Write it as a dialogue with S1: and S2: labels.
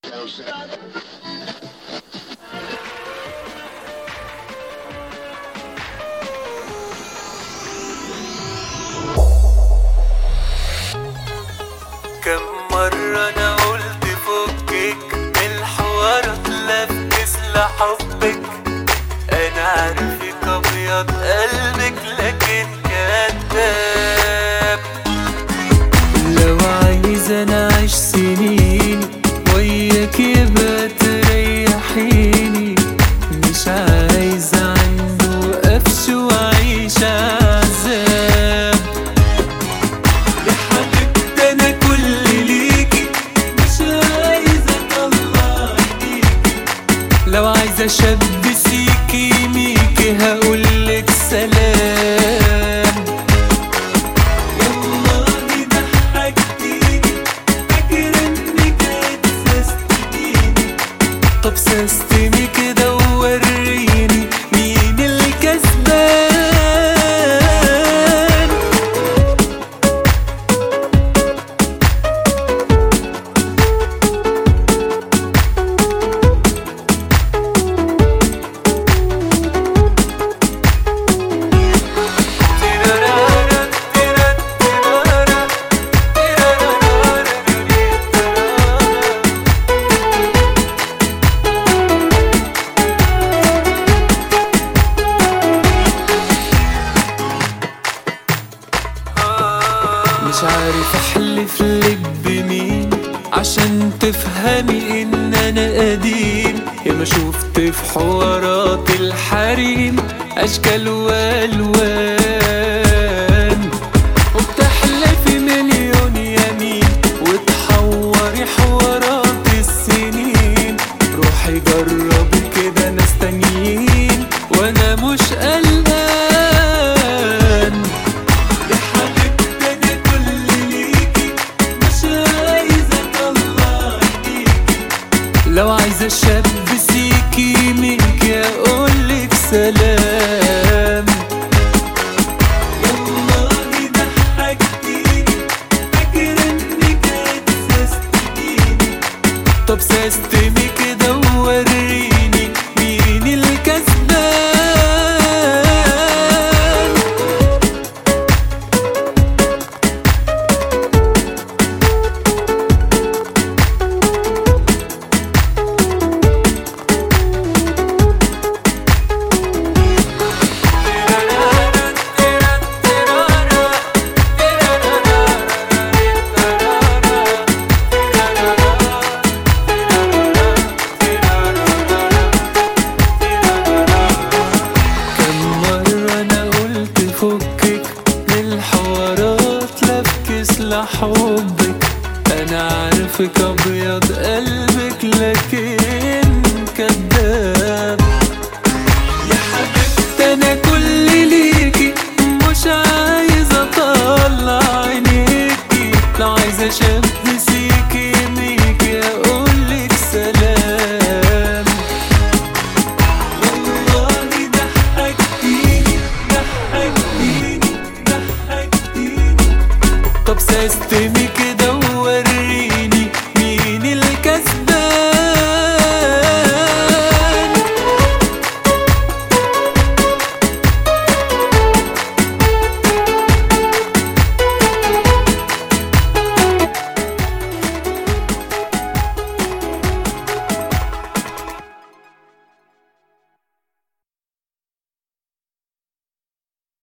S1: كم مرة أنا قلت فكك من الحوارات لفكس لحبك أنا عارفك أبيض قلبك لكن كذاب لو عايز أنا أعيش سنين وياك يبقى تريحيني مش عايز عنده قفش وأعيش عذاب يا حبيبتي انا كل ليكي مش عايز اطلع ايديكي لو عايزه اشبسيكي ميكي هقولك سلام والله ضحكتيني فاكرة انك هتسستيني طب سستني كده ووريني مين الكسبان مش عارف احلف لك بمين عشان تفهمي ان انا قديم يا ما شفت في حوارات الحريم اشكال والوان وبتحلفي مليون يمين وتحوري حوارات السنين روحي جربي كده ناس تانيين وانا مش قلقان يا حبيبتي انا كل ليكي مش عايز اطلع ايديكي لو عايزه اشبسيكي ميكي اقولك سلام والله ضحكتيني فاكرة انك هتسستيني طب سستمي كده ووريني مين الكسبان كم مرة أنا قلت فكك من الحوارات لفكس لحبك أنا عارفك أبيض قلبك لكن كداب يا حبيبتي أنا كل ليكي مش عايز أطلع عينيكي لو عايزة أشبسي